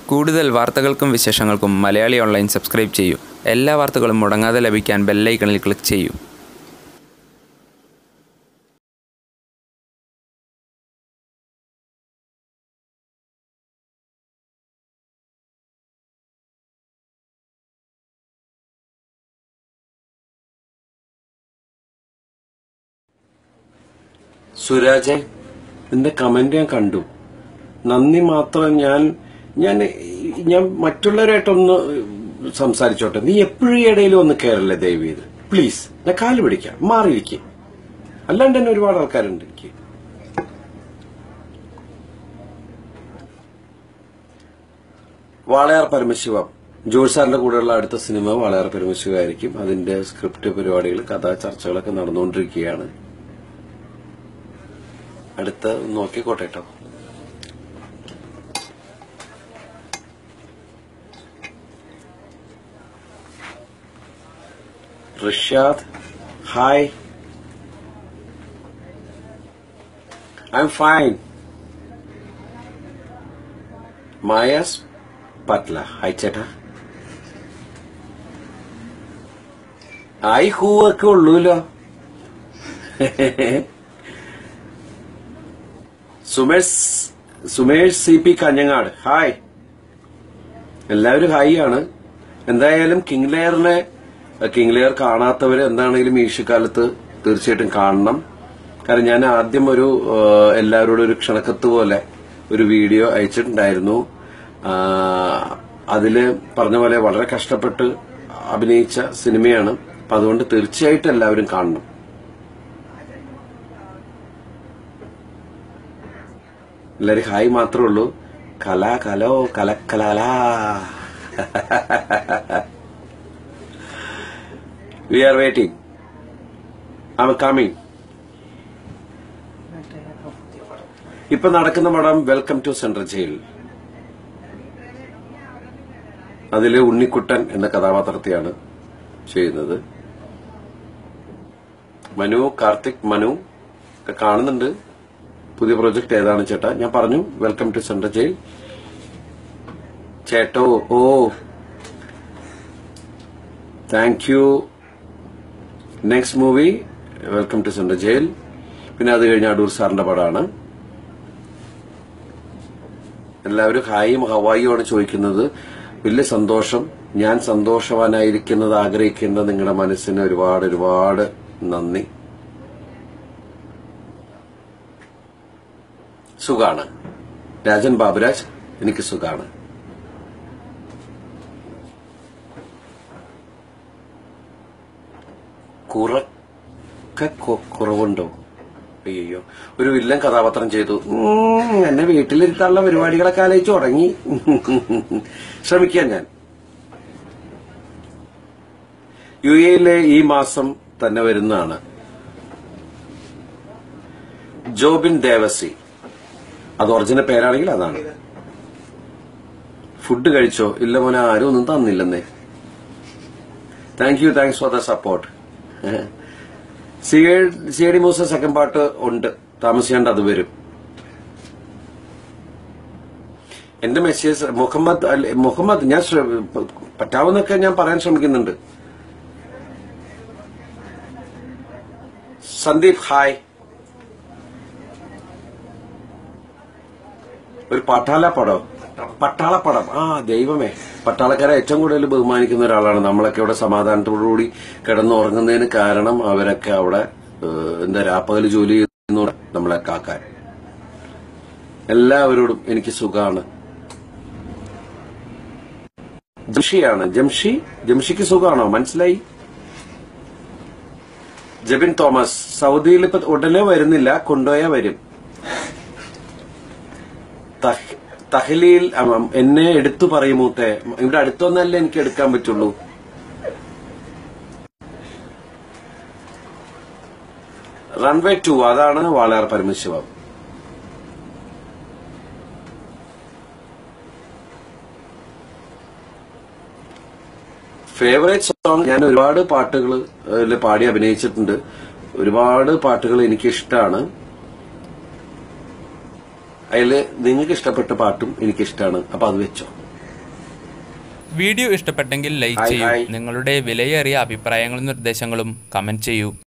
കൂടുതൽ വാർത്തകൾക്കും വിശേഷങ്ങൾക്കും Malayali online subscribe ചെയ്യൂ എല്ലാ വാർത്തകളും മുടങ്ങാതെ ലഭിക്കാൻ ബെല്ലൈക്കണിൽ ക്ലിക്ക് ചെയ്യൂ സുരാജെ നിന്റെ കമന്റ് ഞാൻ കണ്ടു നന്ദി മാത്രം ഞാൻ ഞാൻ ഞാൻ മറ്റുള്ളവരായിട്ടൊന്ന് സംസാരിച്ചോട്ടെ നീ എപ്പോഴും ഈ ഇടയിൽ ഒന്ന് കയറല്ലേ ദയവ് ചെയ്ത് പ്ലീസ് ഞാൻ കാല് പിടിക്കാം മാറിയിരിക്കും അല്ലാണ്ട് തന്നെ ഒരുപാട് ആൾക്കാരുണ്ട് എനിക്ക് വാളയാർ പരമശിവം ജോർജ് സാറിന്റെ കൂടെയുള്ള അടുത്ത സിനിമ വാളയാർ പരമശിവമായിരിക്കും അതിന്റെ സ്ക്രിപ്റ്റ് പരിപാടികൾ കഥാ ചർച്ചകളൊക്കെ നടന്നുകൊണ്ടിരിക്കുകയാണ് അടുത്ത നോക്കിക്കോട്ടെ കേട്ടോ Rishad hi I am fine മായാസ് പത്ല ഹായ് ചേട്ടാ ഹായ് ഹൂ ഒക്കെ ഉള്ളൂല്ലോ Sumesh Sumesh C P Kanhangad hi എല്ലാവരും ഹായ് ആണ് എന്തായാലും കിങ് ലെയറിനെ കിങ് ലെയർ കാണാത്തവര് എന്താണെങ്കിലും ഈശുകാലത്ത് തീർച്ചയായിട്ടും കാണണം കാരണം ഞാൻ ആദ്യം ഒരു ആ, എല്ലാവരോടും ഒരു ക്ഷണക്കത്ത് പോലെ ഒരു വീഡിയോ അയച്ചിട്ടുണ്ടായിരുന്നു ആ, അതില് പറഞ്ഞ പോലെ വളരെ കഷ്ടപ്പെട്ട് അഭിനയിച്ച സിനിമയാണ് അപ്പൊ അതുകൊണ്ട് തീർച്ചയായിട്ടും എല്ലാവരും കാണണം എല്ലാരും ഹായ് മാത്രമേ ഉള്ളൂ കല കലോ കലക്കലാല we are waiting I coming ഇപ്പൊ നടക്കുന്ന പടം വെൽക്കം ടു സെൻട്രൽ ജയിൽ അതില് ഉണ്ണിക്കുട്ടൻ എന്ന കഥാപാത്രത്തെയാണ് ചെയ്യുന്നത് മനു കാർത്തിക് മനു ഒക്കെ കാണുന്നുണ്ട് പുതിയ പ്രോജക്ട് ഏതാണ് ചേട്ടാ ഞാൻ പറഞ്ഞു വെൽക്കം ടു സെൻട്രൽ ജയിൽ ചേട്ടോ oh thank you next movie welcome to Central Jail പിന്നെ അത് കഴിഞ്ഞ് അടൂർ സാറിന്റെ പടമാണ് എല്ലാവരും ഹായും ഹവായിയുമാണ് ചോദിക്കുന്നത് വലിയ സന്തോഷം ഞാൻ സന്തോഷവാനായിരിക്കുന്നത് ആഗ്രഹിക്കുന്ന നിങ്ങളുടെ മനസ്സിന് ഒരുപാട് ഒരുപാട് നന്ദി സുഖാണ് രാജൻ ബാബുരാജ് എനിക്ക് സുഖാണ് കുറക്കെ കൊ- കുറവുണ്ടോ അയ്യോ ഒരു വില്ലൻ കഥാപാത്രം ചെയ്തു ഉം, എന്നെ വീട്ടിലിരുത്താനുള്ള പരിപാടികളൊക്കെ ആലോചിച്ച് തുടങ്ങി ശ്രമിക്കാം ഞാൻ യു എയിലെ ഈ മാസം തന്നെ വരുന്നതാണ് ജോബിൻ ദേവസി അത് ഒറിജിനൽ പേരാണെങ്കിൽ അതാണ് ഫുഡ് കഴിച്ചോ ഇല്ല മോനെ ആരും ഒന്നും തന്നില്ലെന്നേ thank you thanks for the support C D Moosa second part ഉണ്ട് താമസിയാണ്ട് അത് വരും എന്റെ മെസ്സേജ് മുഹമ്മദ് അല്ല- മുഹമ്മദ് ഞാൻ ശ്ര- പറ്റാവുന്നൊക്കെ ഞാൻ പറയാൻ ശ്രമിക്കുന്നുണ്ട് സന്ദീപ് ഹായ് ഒരു പട്ടാള പടം പട്ടാള പടം ആ ദൈവമേ പട്ടാളക്കാരെ ഏറ്റവും കൂടുതൽ ബഹുമാനിക്കുന്ന ഒരാളാണ് നമ്മളൊക്കെ ഇവിടെ സമാധാനത്തോടുകൂടി കിടന്നുറങ്ങുന്നതിന് കാരണം അവരൊക്കെ അവിടെ ഏഹ്, എന്താ രാപ്പകൽ ജോലി ചെയ്യുന്നു നമ്മളെ കാക്കാൻ എല്ലാവരോടും എനിക്ക് സുഖാണ് ജംഷിയാണ് ജംഷി ജംഷിക്ക് സുഖാണോ മനസ്സിലായി ജബിൻ തോമസ് സൗദിയിൽ ഇപ്പൊ ഉടനെ വരുന്നില്ല കൊണ്ടുപോയാ വരും തഹ്- തഹ്ലീൽ അം, എന്നെ എടുത്തു പറയുമൂത്തെ ഇവിടെ അടുത്തൊന്നല്ലേ എനിക്ക് എടുക്കാൻ പറ്റുള്ളൂ റൺവേ ടു അതാണ് വാളയാർ പരമശിവം ഫേവറേറ്റ് സോങ് ഞാൻ ഒരുപാട് പാട്ടുകൾ പാടി അഭിനയിച്ചിട്ടുണ്ട് ഒരുപാട് പാട്ടുകൾ എനിക്ക് ഇഷ്ടമാണ് അതില് നിങ്ങൾക്ക് ഇഷ്ടപ്പെട്ട പാട്ടും എനിക്കിഷ്ടമാണ് അപ്പൊ അത് വെച്ചോ വീഡിയോ ഇഷ്ടപ്പെട്ടെങ്കിൽ ലൈക്ക് ഹായ്, ചെയ്യൂ ഹായ്. നിങ്ങളുടെ വിലയേറിയ അഭിപ്രായങ്ങളും നിർദ്ദേശങ്ങളും കമന്റ് ചെയ്യൂ